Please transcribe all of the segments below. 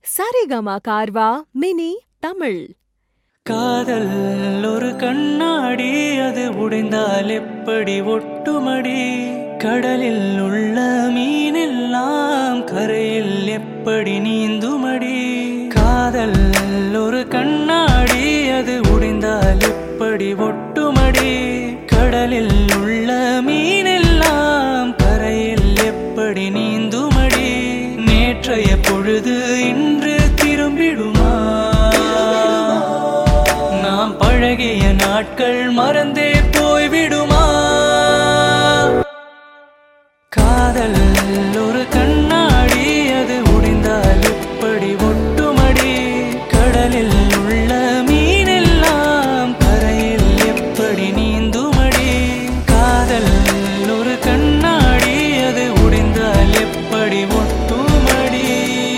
Saregama கார்வா mini Tamil காதல் ஒரு கண்ணாடி அது உடைந்தால் எப்படி ஒட்டுமடி கடலில் உள்ள மீனெல்லாம் கரையில் எப்படி நீந்துமடி காதல் ஒரு கண்ணாடி அது உடைந்தால் எப்படி ஒட்டுமடி கடலில் உள்ள மீனெல்லாம் கரையில் எப்படி நீந்துமடி நேற்றைய பொழுது இன்று திரும்பிடுமா நாம் பழகிய நாட்கள் மறந்தே போய்விடுமா காதல் ஒரு கண்ணாடி அது உடைந்தால் எப்படி ஒட்டுமடி கடலில் உள்ள மீனெல்லாம் கரையில் எப்படி நீந்துமடி காதல் ஒரு கண்ணாடி அது உடைந்தால் எப்படி ஒட்டுமடி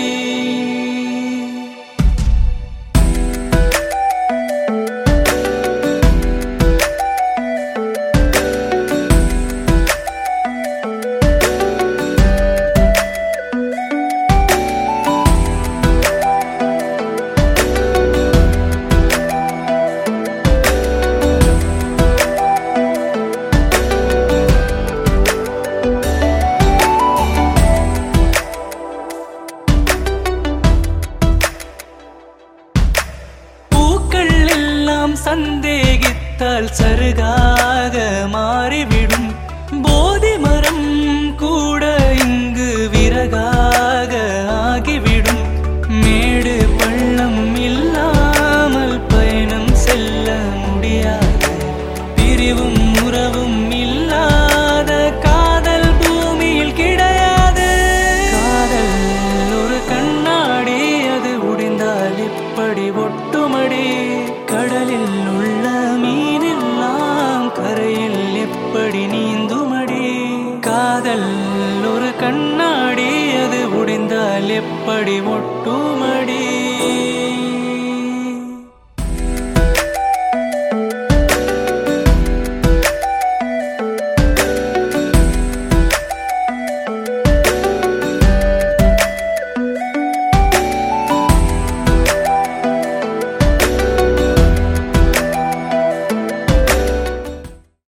பூக்கள் எல்லாம் சந்தேகித்தால் சருகாக மாறிவிடும் போதி மரம் கூட இங்கு விறகாக ஆகிவிடும் மேடு பள்ளம் இல்லாமல் பயணம் செல்ல முடியாது பிரிவும் உறவும் இல்லாத காதல் பூமியில் கிடையாது காதல் ஒரு கண்ணாடி அது உடைந்தால் எப்படி ஒட்டுமடி கடலில் உள்ள மீனெல்லாம் கரையில் எப்படி நீந்துமடி காதல் ஒரு கண்ணாடி அது உடைந்தால் எப்படி ஒட்டுமடி